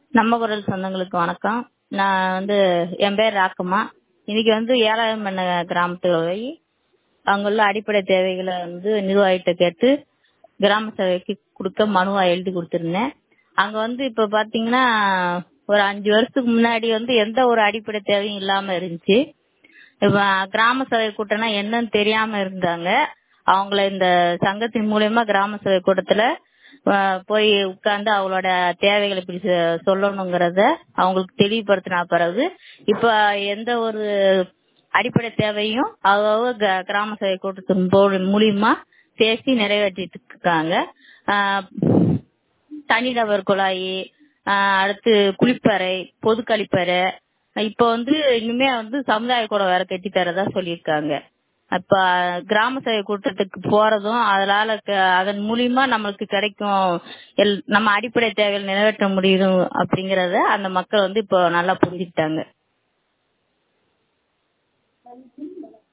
நம்ம குரல் சொந்தங்களுக்கு வணக்கம் நான் வந்து என் பேர் ராக்கம்மா இன்னைக்கு வந்து ஏழாயிரம் பண்ண கிராமத்துல போய் அங்குள்ள அடிப்படை தேவைகளை வந்து நிர்வாகிகிட்ட கேட்டு கிராம சபைக்கு கொடுக்க மனுவா எழுதி கொடுத்துருந்தேன் அங்க வந்து இப்ப பாத்தீங்கன்னா ஒரு அஞ்சு வருஷத்துக்கு முன்னாடி வந்து எந்த ஒரு அடிப்படை தேவையும் இல்லாம இருந்துச்சு இப்ப கிராம சபை கூட்டம்னா என்னன்னு தெரியாம இருந்தாங்க அவங்கள இந்த சங்கத்தின் மூலியமா கிராம சபை கூட்டத்துல அஹ், போய் உட்கார்ந்து அவங்களோட தேவைகளை இப்படி சொ- சொல்லணுங்கிறத அவங்களுக்கு தெளிவுபடுத்தின பிறகு இப்ப எந்த ஒரு அடிப்படை தேவையும் அவங்க க- கிராம சபை கூட்டத்தின் போ- மூலியமா பேசி நிறைவேற்றிட்டு இருக்காங்க அஹ், தனிநபர் குழாய் ஆஹ் அடுத்து குளிப்பறை பொது கழிப்பறை இப்ப வந்து இனிமே வந்து சமுதாய கூட வேற கட்டி தரதா சொல்லியிருக்காங்க அப்ப கிராம சபை கூட்டத்துக்கு போறதும் அதனால க- அதன் மூலியமா நம்மளுக்கு கிடைக்கும் எல்- நம்ம அடிப்படை தேவைகள் நிறைவேற்ற முடியும் அப்படிங்கறத அந்த மக்கள் வந்து இப்போ நல்லா புரிஞ்சுக்கிட்டாங்க